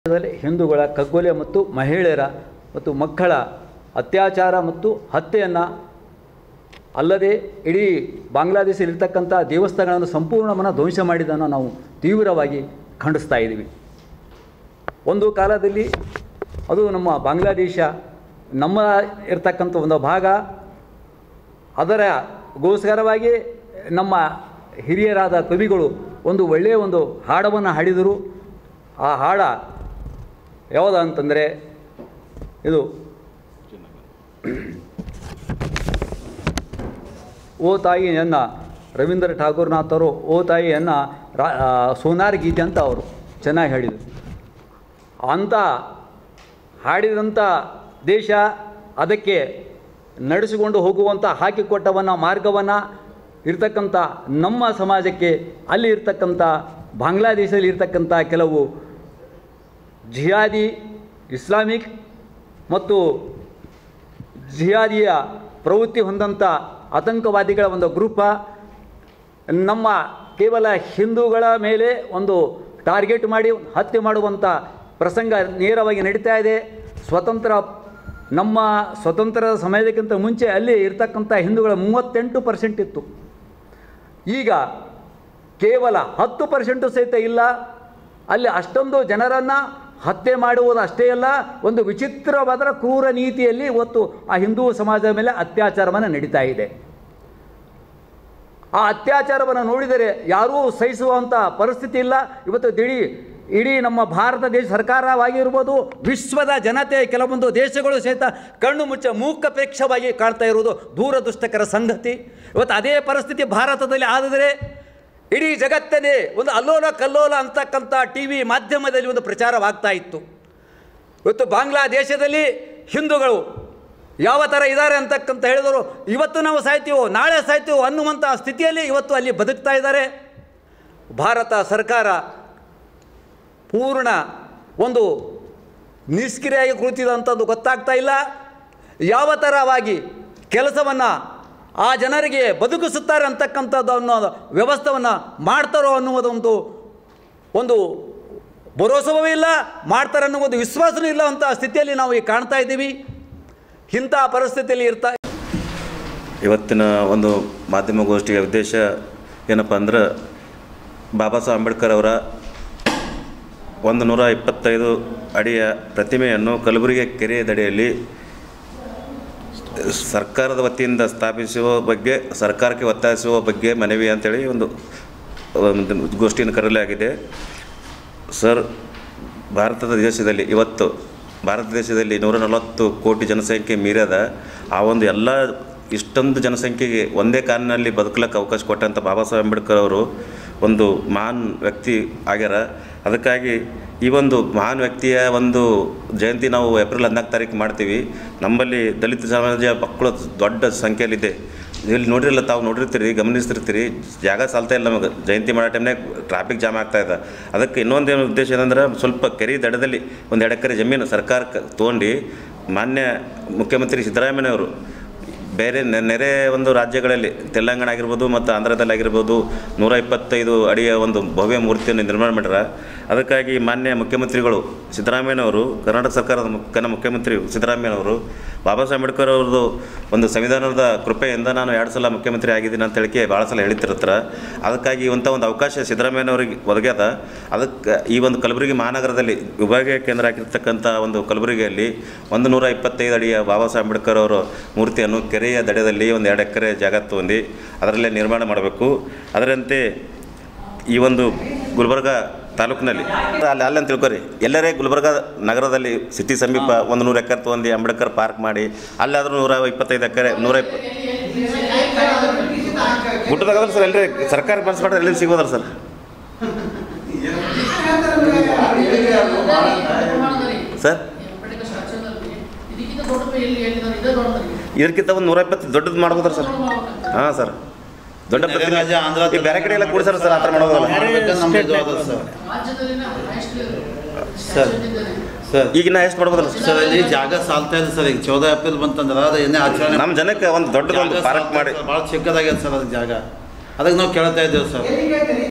ಭಾರತದಲ್ಲಿ ಹಿಂದೂಗಳ ಕಗ್ಗೊಲೆ ಮತ್ತು ಮಹಿಳೆಯರ ಮತ್ತು ಮಕ್ಕಳ ಅತ್ಯಾಚಾರ ಮತ್ತು ಹತ್ಯೆಯನ್ನು ಅಲ್ಲದೆ ಇಡೀ ಬಾಂಗ್ಲಾದೇಶದಲ್ಲಿರ್ತಕ್ಕಂಥ ದೇವಸ್ಥಾನಗಳನ್ನು ಸಂಪೂರ್ಣವನ್ನು ಧ್ವಂಸ ಮಾಡಿದ್ದನ್ನು ನಾವು ತೀವ್ರವಾಗಿ ಖಂಡಿಸ್ತಾ ಇದ್ದೀವಿ ಒಂದು ಕಾಲದಲ್ಲಿ ಅದು ನಮ್ಮ ಬಾಂಗ್ಲಾದೇಶ ನಮ್ಮ ಇರ್ತಕ್ಕಂಥ ಒಂದು ಭಾಗ ಅದರ ಗೋಸ್ಕರವಾಗಿ ನಮ್ಮ ಹಿರಿಯರಾದ ಕವಿಗಳು ಒಂದು ಒಳ್ಳೆಯ ಒಂದು ಹಾಡವನ್ನು ಹಾಡಿದರು ಆ ಹಾಡ ಯಾವುದು ಅಂತಂದರೆ ಇದು ಓ ತಾಯಿ ಎನ್ನ ರವೀಂದ್ರ ಠಾಕೂರ್ನಾಥ್ ಅವರು ಓ ತಾಯಿ ಎನ್ನ ರಾ ಆ, ಸೋನಾರ್ ಗೀತೆ ಅಂತ ಅವರು ಚೆನ್ನಾಗಿ ಹೇಳಿದರು ಅಂಥ ಹಾಡಿದಂಥ ದೇಶ ಅದಕ್ಕೆ ನಡೆಸಿಕೊಂಡು ಹೋಗುವಂಥ ಹಾಕಿಕೊಟ್ಟವನ್ನ ಮಾರ್ಗವನ್ನು ಇರ್ತಕ್ಕಂಥ ನಮ್ಮ ಸಮಾಜಕ್ಕೆ ಅಲ್ಲಿ ಇರ್ತಕ್ಕಂಥ ಬಾಂಗ್ಲಾದೇಶದಲ್ಲಿ ಇರ್ತಕ್ಕಂಥ ಕೆಲವು ಜಿಹಾದಿ ಇಸ್ಲಾಮಿಕ್ ಮತ್ತು ಜಿಹಾದಿಯ ಪ್ರವೃತ್ತಿ ಹೊಂದಂಥ ಆತಂಕವಾದಿಗಳ ಒಂದು ಗ್ರೂಪ ನಮ್ಮ ಕೇವಲ ಹಿಂದೂಗಳ ಮೇಲೆ ಒಂದು ಟಾರ್ಗೆಟ್ ಮಾಡಿ ಹತ್ಯೆ ಮಾಡುವಂಥ ಪ್ರಸಂಗ ನೇರವಾಗಿ ನಡೀತಾ ಇದೆ ಸ್ವತಂತ್ರ ನಮ್ಮ ಸ್ವತಂತ್ರ ಸಮಯದಕ್ಕಿಂತ ಮುಂಚೆ ಅಲ್ಲಿ ಇರ್ತಕ್ಕಂಥ ಹಿಂದೂಗಳ ಮೂವತ್ತೆಂಟು ಪರ್ಸೆಂಟ್ ಇತ್ತು ಈಗ ಕೇವಲ ಹತ್ತು ಪರ್ಸೆಂಟು ಸಹಿತ ಇಲ್ಲ ಅಲ್ಲಿ ಅಷ್ಟೊಂದು ಜನರನ್ನು ಹತ್ಯೆ ಮಾಡುವುದು ಅಷ್ಟೇ ಅಲ್ಲ ಒಂದು ವಿಚಿತ್ರವಾದ ಕ್ರೂರ ನೀತಿಯಲ್ಲಿ ಇವತ್ತು ಆ ಹಿಂದೂ ಸಮಾಜದ ಮೇಲೆ ಅತ್ಯಾಚಾರವನ್ನು ನಡೀತಾ ಇದೆ ಆ ಅತ್ಯಾಚಾರವನ್ನು ನೋಡಿದರೆ ಯಾರೂ ಸಹಿಸುವಂಥ ಪರಿಸ್ಥಿತಿ ಇಲ್ಲ ಇವತ್ತು ದಿಢೀ ಇಡೀ ನಮ್ಮ ಭಾರತ ದೇಶ ಸರ್ಕಾರವಾಗಿರ್ಬೋದು ವಿಶ್ವದ ಜನತೆ ಕೆಲವೊಂದು ದೇಶಗಳು ಸಹಿತ ಕಣ್ಣು ಮುಚ್ಚ ಮೂಕಪೇಕ್ಷವಾಗಿ ಕಾಣ್ತಾ ಇರುವುದು ದೂರದೃಷ್ಟಕರ ಸಂಗತಿ ಇವತ್ತು ಅದೇ ಪರಿಸ್ಥಿತಿ ಭಾರತದಲ್ಲಿ ಆದರೆ ಇಡೀ ಜಗತ್ತನ್ನೇ ಒಂದು ಅಲ್ಲೋಲ ಕಲ್ಲೋಲ ಅಂತಕ್ಕಂಥ ಟಿ ವಿ ಮಾಧ್ಯಮದಲ್ಲಿ ಒಂದು ಪ್ರಚಾರವಾಗ್ತಾ ಇತ್ತು ಇವತ್ತು ಬಾಂಗ್ಲಾದೇಶದಲ್ಲಿ ಹಿಂದೂಗಳು ಯಾವ ಥರ ಇದ್ದಾರೆ ಅಂತಕ್ಕಂತ ಹೇಳಿದರು ಇವತ್ತು ನಾವು ಸಾಯ್ತೀವೋ ನಾಳೆ ಸಾಯ್ತೀವೋ ಅನ್ನುವಂಥ ಸ್ಥಿತಿಯಲ್ಲಿ ಇವತ್ತು ಅಲ್ಲಿ ಬದುಕ್ತಾ ಇದ್ದಾರೆ ಭಾರತ ಸರ್ಕಾರ ಪೂರ್ಣ ಒಂದು ನಿಷ್ಕ್ರಿಯಾಗಿ ಕುಳಿತಿದಂಥದ್ದು ಗೊತ್ತಾಗ್ತಾ ಇಲ್ಲ ಯಾವ ಥರವಾಗಿ ಕೆಲಸವನ್ನು ಆ ಜನರಿಗೆ ಬದುಕಿಸುತ್ತಾರೆ ಅಂತಕ್ಕಂಥದ್ದು ಅನ್ನೋ ವ್ಯವಸ್ಥೆಯನ್ನು ಮಾಡ್ತಾರೋ ಅನ್ನುವುದೊಂದು ಒಂದು ಭರೋಸವೂ ಇಲ್ಲ ಮಾಡ್ತಾರೆ ಅನ್ನೋ ಒಂದು ವಿಶ್ವಾಸವೂ ಇಲ್ಲ ಅಂತ ಸ್ಥಿತಿಯಲ್ಲಿ ನಾವು ಈಗ ಕಾಣ್ತಾ ಇದ್ದೀವಿ ಇಂಥ ಪರಿಸ್ಥಿತಿಯಲ್ಲಿ ಇರ್ತಾ ಇವತ್ತಿನ ಒಂದು ಮಾಧ್ಯಮಗೋಷ್ಠಿಯ ಉದ್ದೇಶ ಏನಪ್ಪ ಅಂದ್ರೆ ಬಾಬಾ ಸಾಹೇಬ್ ಅಂಬೇಡ್ಕರ್ ಅವರ ಒಂದು ನೂರ ಇಪ್ಪತ್ತೈದು ಅಡಿಯ ಪ್ರತಿಮೆಯನ್ನು ಕಲಬುರಗಿ ಕೆರೆಯ ದಡಿಯಲ್ಲಿ ಸರ್ಕಾರದ ವತಿಯಿಂದ ಸ್ಥಾಪಿಸುವ ಬಗ್ಗೆ ಸರ್ಕಾರಕ್ಕೆ ಒತ್ತಾಯಿಸುವ ಬಗ್ಗೆ ಮನವಿ ಅಂತೇಳಿ ಒಂದು ಒಂದು ಗೋಷ್ಠಿಯನ್ನು ಕರೆಯಲಾಗಿದೆ ಸರ್ ಭಾರತದ ದೇಶದಲ್ಲಿ ಇವತ್ತು ಭಾರತ ದೇಶದಲ್ಲಿ ನೂರ ನಲವತ್ತು ಕೋಟಿ ಜನಸಂಖ್ಯೆ ಮೀರದ ಆ ಒಂದು ಎಲ್ಲ ಇಷ್ಟೊಂದು ಜನಸಂಖ್ಯೆಗೆ ಒಂದೇ ಕಾರಿನಲ್ಲಿ ಬದುಕಲಿಕ್ಕೆ ಅವಕಾಶ ಕೊಟ್ಟಂಥ ಬಾಬಾ ಸಾಹೇಬ್ ಅಂಬೇಡ್ಕರ್ ಅವರು ಒಂದು ಮಹಾನ್ ವ್ಯಕ್ತಿ ಆಗ್ಯಾರ ಅದಕ್ಕಾಗಿ ಈ ಒಂದು ಮಹಾನ್ ವ್ಯಕ್ತಿಯ ಒಂದು ಜಯಂತಿ ನಾವು ಏಪ್ರಿಲ್ ಹದಿನಾಲ್ಕು ತಾರೀಕು ಮಾಡ್ತೀವಿ ನಮ್ಮಲ್ಲಿ ದಲಿತ ಸಮಾಜ ಮಕ್ಕಳು ದೊಡ್ಡ ಸಂಖ್ಯೆಯಲ್ಲಿದೆ ಇಲ್ಲಿ ನೋಡಿರಲ್ಲ ತಾವು ನೋಡಿರ್ತೀರಿ ಗಮನಿಸ್ತಿರ್ತೀರಿ ಜಾಗ ಸಾಲ್ತಾ ಇಲ್ಲ ನಮಗೆ ಜಯಂತಿ ಮಾಡೋ ಟೈಮ್ನಾಗ ಟ್ರಾಫಿಕ್ ಜಾಮ್ ಆಗ್ತಾ ಇದೆ ಅದಕ್ಕೆ ಇನ್ನೊಂದೇನು ಉದ್ದೇಶ ಏನಂದ್ರೆ ಸ್ವಲ್ಪ ಕೆರೆ ದಡದಲ್ಲಿ ಒಂದು ಎರಡು ಎಕರೆ ಜಮೀನು ಸರ್ಕಾರಕ್ಕೆ ತೊಗೊಂಡು ಮಾನ್ಯ ಮುಖ್ಯಮಂತ್ರಿ ಸಿದ್ದರಾಮಯ್ಯನವರು ಬೇರೆ ನೆ- ನೆರೆ ಒಂದು ರಾಜ್ಯಗಳಲ್ಲಿ ತೆಲಂಗಾಣ ಆಗಿರ್ಬೋದು ಮತ್ತು ಆಂಧ್ರದಲ್ಲಿ ಆಗಿರ್ಬೋದು ನೂರ ಇಪ್ಪತ್ತೈದು ಅಡಿಯ ಒಂದು ಭವ್ಯ ಮೂರ್ತಿಯನ್ನು ನಿರ್ಮಾಣ ಮಾಡ್ಯಾರ ಅದಕ್ಕಾಗಿ ಮಾನ್ಯ ಮುಖ್ಯಮಂತ್ರಿಗಳು ಸಿದ್ದರಾಮಯ್ಯನವರು ಕರ್ನಾಟಕ ಸರ್ಕಾರದ ಮುಖ್ಯ ಮುಖ್ಯಮಂತ್ರಿ ಸಿದ್ದರಾಮಯ್ಯನವರು ಬಾಬಾ ಸಾಹೇಬ್ ಅಂಬೇಡ್ಕರ್ ಅವ್ರದ್ದು ಒಂದು ಸಂವಿಧಾನದ ಕೃಪೆಯಿಂದ ನಾನು ಎರಡು ಸಲ ಮುಖ್ಯಮಂತ್ರಿ ಆಗಿದ್ದೀನಿ ಅಂತ ಹೇಳಿಕೆ ಭಾಳ ಸಲ ಹೇಳಿತಿರ್ತಾರೆ ಅದಕ್ಕಾಗಿ ಇಂಥ ಒಂದು ಅವಕಾಶ ಸಿದ್ದರಾಮಯ್ಯನವರಿಗೆ ಒದಗ್ಯದ ಅದಕ್ಕೆ ಈ ಒಂದು ಕಲಬುರಗಿ ಮಹಾನಗರದಲ್ಲಿ ವಿಭಾಗೀಯ ಕೇಂದ್ರ ಆಗಿರ್ತಕ್ಕಂಥ ಒಂದು ಕಲಬುರಗಿಯಲ್ಲಿ ಒಂದು ನೂರ ಇಪ್ಪತ್ತೈದು ಅಡಿಯ ಬಾಬಾ ಸಾಹೇಬ್ ಅಂಬೇಡ್ಕರ್ ಅವರ ಮೂರ್ತಿಯನ್ನು ಕೆರೆಯ ದಡದಲ್ಲಿ ಒಂದು ಎರಡು ಎಕರೆ ಜಾಗ ತೊಗೊಂಡು ಅದರಲ್ಲೇ ನಿರ್ಮಾಣ ಮಾಡಬೇಕು ಅದರಂತೆ ಈ ಒಂದು ಗುಲ್ಬರ್ಗ ತಾಲೂಕಿನಲ್ಲಿ ಅಲ್ಲಿ ಅಲ್ಲಂತ ತಿಳ್ಕೊರಿ ಎಲ್ಲರೇ ಗುಲ್ಬರ್ಗ ನಗರದಲ್ಲಿ ಸಿಟಿ ಸಮೀಪ ಒಂದು ನೂರು ಎಕರೆ ತೊಗೊಂಡು ಅಂಬೇಡ್ಕರ್ ಪಾರ್ಕ್ ಮಾಡಿ ಅಲ್ಲಾದ್ರೂ ನೂರ ಇಪ್ಪತ್ತೈದು ಎಕರೆ ನೂರ ಇಪ್ಪ ಗುಟ್ಟದಾಗಲ್ಲ ಸರ್ ಎಲ್ಲರೇ ಸರ್ಕಾರ ಬಸ್ ಮಾಡಿದ್ರೆ ಎಲ್ಲಿ ಸಿಗೋದಲ್ಲ ಸರ್ ಸರ್ ಇದಕ್ಕಿಂತ ಒಂದು ನೂರ ಇಪ್ಪತ್ತು ದೊಡ್ಡದು ಮಾಡ್ಬೋದ್ರ ಸರ್ ಹಾಂ ಸರ್ ದೊಡ್ಡ ಪ್ರತಿಮೆ ರಾಜ್ಯ ಆಂಧ್ರ ಈ ಬೇರೆ ಕಡೆ ಎಲ್ಲ ಕೂಡಿಸ್ಯಾರ ಸರ್ ಆ ಥರ ಮಾಡೋದಲ್ಲ ನಮ್ದು ಇದು ಆದ ಸರ್ ಸರ್ ಸರ್ ಈಗ ನಾ ಎಷ್ಟು ಮಾಡ್ಬೋದಲ್ಲ ಸರ್ ಸರ್ ಇಲ್ಲಿ ಜಾಗ ಸಾಲ್ತಾ ಇದೆ ಸರ್ ಈಗ ಚೌದ ಏಪ್ರಿಲ್ ಬಂತಂದ್ರೆ ಅದು ಏನೇ ಆಚರಣೆ ನಮ್ಮ ಜನಕ್ಕೆ ಒಂದು ದೊಡ್ಡದೊಂದು ಪಾರ್ಕ್ ಮಾಡಿ ಭಾಳ ಚಿಕ್ಕದಾಗ್ಯದ ಸರ್ ಅದು ಜಾಗ ಅದಕ್ಕೆ ನಾವು ಕೇಳ್ತಾ ಇದ್ದೇವೆ ಸರ್